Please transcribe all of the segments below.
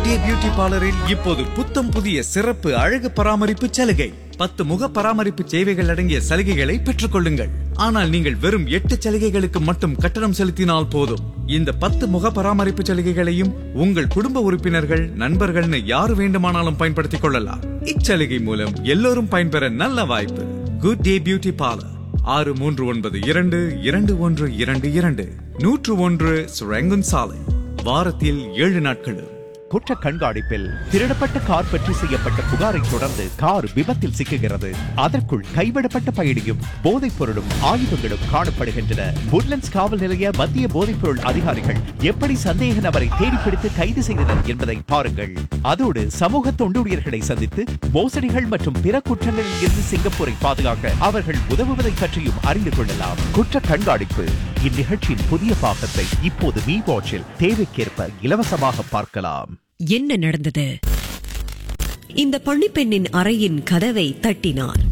டே beauty பார்லரில் இப்போது புத்தம் புதிய சிறப்பு அழகு பராமரிப்பு சலுகை பத்து முக பராமரிப்பு சேவைகள் அடங்கிய சலுகைகளை பெற்றுக் கொள்ளுங்கள் ஆனால் நீங்கள் வெறும் எட்டு சலுகைகளுக்கு மட்டும் கட்டணம் செலுத்தினால் போதும் இந்த பத்து முக பராமரிப்பு சலுகைகளையும் உங்கள் குடும்ப உறுப்பினர்கள் நண்பர்கள்னு யார் வேண்டுமானாலும் பயன்படுத்திக் கொள்ளலாம் இச்சலுகை மூலம் எல்லோரும் பயன்பெற நல்ல வாய்ப்பு குட் டே பியூட்டி பார்லர் ஆறு மூன்று ஒன்பது இரண்டு இரண்டு ஒன்று இரண்டு இரண்டு நூற்று ஒன்று சுரங்குன் சாலை வாரத்தில் ஏழு நாட்களும் குற்ற கண்காணிப்பில் திருடப்பட்ட கார் பற்றி செய்யப்பட்ட புகாரை தொடர்ந்து கார் விபத்தில் சிக்குகிறது அதற்குள் கைவிடப்பட்ட பயணியும் போதைப் பொருளும் ஆயுதங்களும் காணப்படுகின்றன woodlands காவல் நிலைய மத்திய போதைப் பொருள் அதிகாரிகள் எப்படி சந்தேக நபரை தேடிப்பிடித்து கைது செய்தனர் என்பதை பாருங்கள் அதோடு சமூக தொண்டூழியர்களை சந்தித்து மோசடிகள் மற்றும் பிற குற்றங்களில் இருந்து சிங்கப்பூரை பாதுகாக்க அவர்கள் உதவுவதை பற்றியும் அறிந்து கொள்ளலாம் குற்ற கண்காணிப்பு இந்நிகழ்ச்சியின் புதிய பாகத்தை இப்போது வி வாட்சில் தேவைக்கேற்ப இலவசமாக பார்க்கலாம் என்ன நடந்தது இந்த பள்ளிப்பெண்ணின் அறையின் கதவை தட்டினார்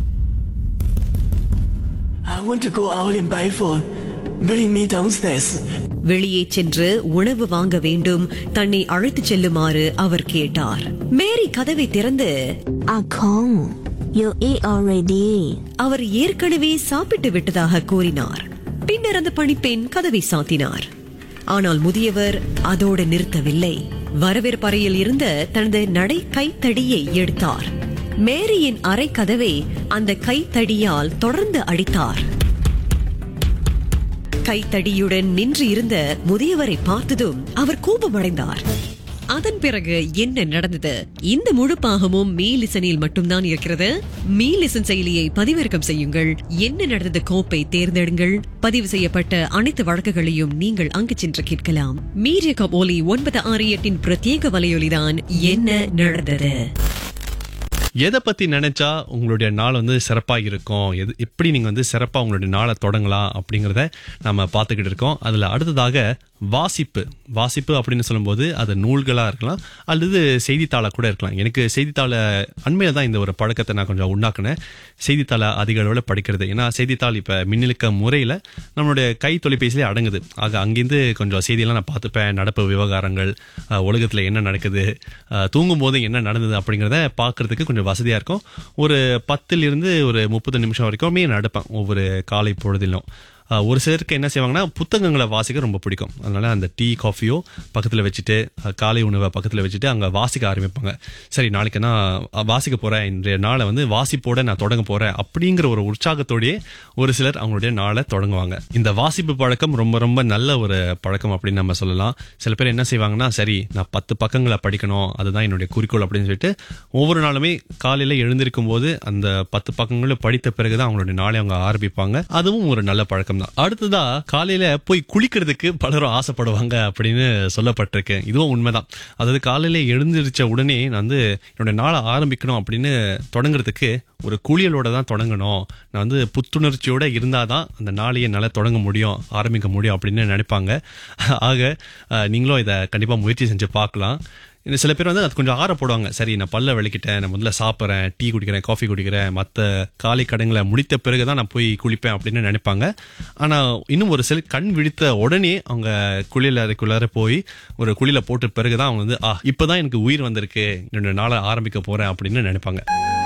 I want to go out in Biford. Bring me downstairs. வெளியே சென்று உணவு வாங்க வேண்டும் தன்னை அழைத்துச் செல்லுமாறு அவர் கேட்டார் மேரி கதவை திறந்து Ah Kong, you eat already. அவர் ஏற்கனவே சாப்பிட்டு விட்டதாக கூறினார் பின்னர் அந்த பணிப்பெண் கதவை சாத்தினார் ஆனால் முதியவர் அதோடு நிறுத்தவில்லை வரவேற்பறையில் இருந்த தனது நடை கைத்தடியை எடுத்தார் மேரியின் அறை கதவை அந்த கைத்தடியால் தொடர்ந்து அடித்தார் கைத்தடியுடன் நின்று இருந்த முதியவரை பார்த்ததும் அவர் கோபமடைந்தார் அதன் பிறகு என்ன நடந்தது இந்த முழு பாகமும் மீலிசனில் மட்டும்தான் இருக்கிறது மீலிசன் செயலியை பதிவிறக்கம் செய்யுங்கள் என்ன நடந்தது கோப்பை தேர்ந்தெடுங்கள் பதிவு செய்யப்பட்ட அனைத்து வழக்குகளையும் நீங்கள் அங்கு சென்று கேட்கலாம் மீடியா கப் ஒலி ஒன்பது ஆறு எட்டின் பிரத்யேக வலையொலிதான் என்ன நடந்தது எதை பத்தி நினைச்சா உங்களுடைய நாள் வந்து சிறப்பா இருக்கும் எது எப்படி நீங்க வந்து சிறப்பா உங்களுடைய நாளை தொடங்கலாம் அப்படிங்கறத நம்ம பார்த்துக்கிட்டு இருக்கோம் அதுல அடுத்ததாக வாசிப்பு வாசிப்பு அப்படின்னு சொல்லும்போது அது நூல்களா இருக்கலாம் அல்லது செய்தித்தாளா கூட இருக்கலாம் எனக்கு செய்தித்தாளை அண்மையில தான் இந்த ஒரு பழக்கத்தை நான் கொஞ்சம் உண்டாக்குனேன் செய்தித்தாளை அதிக அளவில் படிக்கிறது ஏன்னா செய்தித்தாள் இப்ப மின்னலுக்க முறையில நம்மளுடைய கை தொலைபேசியிலே அடங்குது ஆக அங்கிருந்து கொஞ்சம் செய்தியெல்லாம் நான் பார்த்துப்பேன் நடப்பு விவகாரங்கள் அஹ், உலகத்துல என்ன நடக்குது அஹ், தூங்கும் போது என்ன நடந்தது அப்படிங்கிறத பார்க்கறதுக்கு கொஞ்சம் வசதியா இருக்கும் ஒரு பத்துல இருந்து ஒரு முப்பது நிமிஷம் வரைக்குமே நடப்பேன் ஒவ்வொரு காலை பொழுதிலும் அஹ், ஒரு சிலருக்கு என்ன செய்வாங்கன்னா புத்தகங்களை வாசிக்க ரொம்ப பிடிக்கும் அதனால அந்த டீ காஃபியோ பக்கத்தில் வச்சுட்டு அஹ், காலை உணவை பக்கத்தில் வச்சுட்டு அங்கே வாசிக்க ஆரம்பிப்பாங்க சரி நாளைக்கு நான் அஹ், வாசிக்க போறேன் இன்றைய நாளை வந்து வாசிப்போட நான் தொடங்க போறேன் அப்படிங்கிற ஒரு உற்சாகத்தோடயே ஒரு சிலர் அவங்களுடைய நாளை தொடங்குவாங்க இந்த வாசிப்பு பழக்கம் ரொம்ப ரொம்ப நல்ல ஒரு பழக்கம் அப்படின்னு நம்ம சொல்லலாம் சில பேர் என்ன செய்வாங்கன்னா சரி நான் பத்து பக்கங்களை படிக்கணும் அதுதான் என்னுடைய குறிக்கோள் அப்படின்னு சொல்லிட்டு ஒவ்வொரு நாளுமே காலையில எழுந்திருக்கும் போது அந்த பத்து பக்கங்களும் படித்த பிறகுதான் அவங்களுடைய நாளை அவங்க ஆரம்பிப்பாங்க அதுவும் ஒரு நல்ல பழக்கம் தான் அடுத்ததா காலையில போய் குளிக்கிறதுக்கு பலரும் ஆசைப்படுவாங்க அப்படின்னு சொல்லப்பட்டிருக்கு இதுவும் உண்மைதான் அதாவது காலையில எழுந்திருச்ச உடனே நான் வந்து என்னோட நாளை ஆரம்பிக்கணும் அப்படின்னு தொடங்குறதுக்கு ஒரு குளியலோட தான் தொடங்கணும் நான் வந்து புத்துணர்ச்சியோட இருந்தாதான் அந்த நாளையை என்னால் தொடங்க முடியும் ஆரம்பிக்க முடியும் அப்படின்னு நினைப்பாங்க ஆக அஹ், நீங்களும் இதை கண்டிப்பா முயற்சி செஞ்சு பார்க்கலாம் இன்னும் சில பேர் வந்து அது கொஞ்சம் ஆற போடுவாங்க சரி நான் பல்ல விளக்கிட்டேன் நான் முதல்ல சாப்பிட்றேன் டீ குடிக்கிறேன் காஃபி குடிக்கிறேன் மற்ற காலை கடங்களை முடித்த பிறகு தான் நான் போய் குளிப்பேன் அப்படின்னு நினைப்பாங்க ஆனால் இன்னும் ஒரு சில கண் விழித்த உடனே அவங்க குளியல் அறைக்குள்ளார போய் ஒரு குளியல போட்ட பிறகு தான் அவங்க வந்து ஆ இப்போதான் எனக்கு உயிர் வந்திருக்கு என்னோட நாளை ஆரம்பிக்க போறேன் அப்படின்னு நினைப்பாங்க